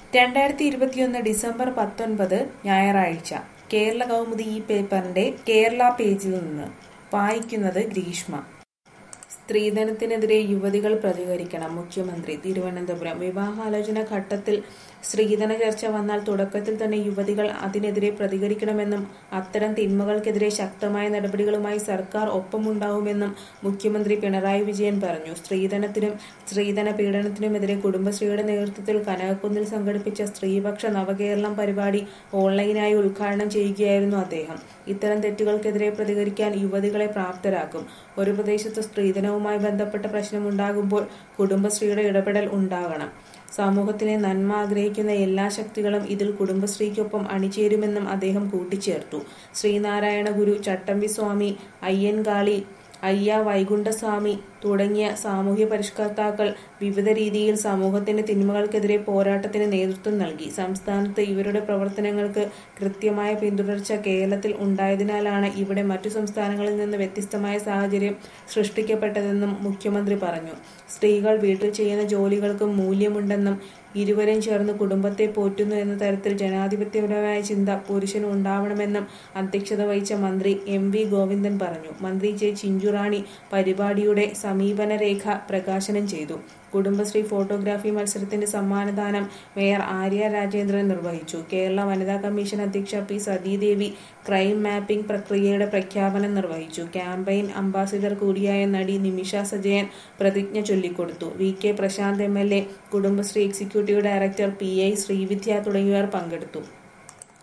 രണ്ടായിരത്തി ഇരുപത്തിയൊന്ന് ഡിസംബർ പത്തൊൻപത് ഞായറാഴ്ച കേരള കൗമുദി ഈ പേപ്പറിന്റെ കേരള പേജിൽ നിന്ന് വായിക്കുന്നത് ഗ്രീഷ്മ സ്ത്രീധനത്തിനെതിരെ യുവതികൾ പ്രതികരിക്കണം മുഖ്യമന്ത്രി തിരുവനന്തപുരം വിവാഹാലോചന ഘട്ടത്തിൽ സ്ത്രീധന ചർച്ച വന്നാൽ തുടക്കത്തിൽ തന്നെ യുവതികൾ അതിനെതിരെ പ്രതികരിക്കണമെന്നും അത്തരം തിന്മകൾക്കെതിരെ ശക്തമായ നടപടികളുമായി സർക്കാർ ഒപ്പമുണ്ടാവുമെന്നും മുഖ്യമന്ത്രി പിണറായി വിജയൻ പറഞ്ഞു സ്ത്രീധനത്തിനും സ്ത്രീധന പീഡനത്തിനുമെതിരെ കുടുംബശ്രീയുടെ നേതൃത്വത്തിൽ കനകക്കുന്നിൽ സംഘടിപ്പിച്ച സ്ത്രീപക്ഷ നവകേരളം പരിപാടി ഓൺലൈനായി ഉദ്ഘാടനം ചെയ്യുകയായിരുന്നു അദ്ദേഹം ഇത്തരം തെറ്റുകൾക്കെതിരെ പ്രതികരിക്കാൻ യുവതികളെ പ്രാപ്തരാക്കും ഒരു പ്രദേശത്ത് സ്ത്രീധനവുമായി ബന്ധപ്പെട്ട പ്രശ്നമുണ്ടാകുമ്പോൾ കുടുംബശ്രീയുടെ ഇടപെടൽ ഉണ്ടാകണം സമൂഹത്തിലെ നന്മ ആഗ്രഹിക്കുന്ന എല്ലാ ശക്തികളും ഇതിൽ കുടുംബശ്രീക്കൊപ്പം അണിചേരുമെന്നും അദ്ദേഹം കൂട്ടിച്ചേർത്തു ശ്രീനാരായണ ഗുരു ചട്ടമ്പി സ്വാമി അയ്യൻകാളി അയ്യ വൈകുണ്ഠസ്വാമി തുടങ്ങിയ സാമൂഹ്യ പരിഷ്കർത്താക്കൾ വിവിധ രീതിയിൽ സമൂഹത്തിന്റെ തിന്മകൾക്കെതിരെ പോരാട്ടത്തിന് നേതൃത്വം നൽകി സംസ്ഥാനത്ത് ഇവരുടെ പ്രവർത്തനങ്ങൾക്ക് കൃത്യമായ പിന്തുടർച്ച കേരളത്തിൽ ഉണ്ടായതിനാലാണ് ഇവിടെ മറ്റു സംസ്ഥാനങ്ങളിൽ നിന്ന് വ്യത്യസ്തമായ സാഹചര്യം സൃഷ്ടിക്കപ്പെട്ടതെന്നും മുഖ്യമന്ത്രി പറഞ്ഞു സ്ത്രീകൾ വീട്ടിൽ ചെയ്യുന്ന ജോലികൾക്കും മൂല്യമുണ്ടെന്നും ഇരുവരും ചേർന്ന് കുടുംബത്തെ പോറ്റുന്നു എന്ന തരത്തിൽ ജനാധിപത്യപരമായ ചിന്ത പുരുഷന് ഉണ്ടാവണമെന്നും അധ്യക്ഷത വഹിച്ച മന്ത്രി എം വി ഗോവിന്ദൻ പറഞ്ഞു മന്ത്രി ജെ ചിഞ്ചുറാണി പരിപാടിയുടെ സമീപന രേഖ പ്രകാശനം ചെയ്തു കുടുംബശ്രീ ഫോട്ടോഗ്രാഫി മത്സരത്തിന്റെ സമ്മാനദാനം മേയർ ആര്യ രാജേന്ദ്രൻ നിർവഹിച്ചു കേരള വനിതാ കമ്മീഷൻ അധ്യക്ഷ പി സതീദേവി ക്രൈം മാപ്പിംഗ് പ്രക്രിയയുടെ പ്രഖ്യാപനം നിർവഹിച്ചു ക്യാമ്പയിൻ അംബാസിഡർ കൂടിയായ നടി നിമിഷ സജയൻ പ്രതിജ്ഞ ചൊല്ലിക്കൊടുത്തു V K Prashanth M L A Kudumbashree executive director P I Sreevidya തുടങ്ങിയവർ പങ്കെടുത്തു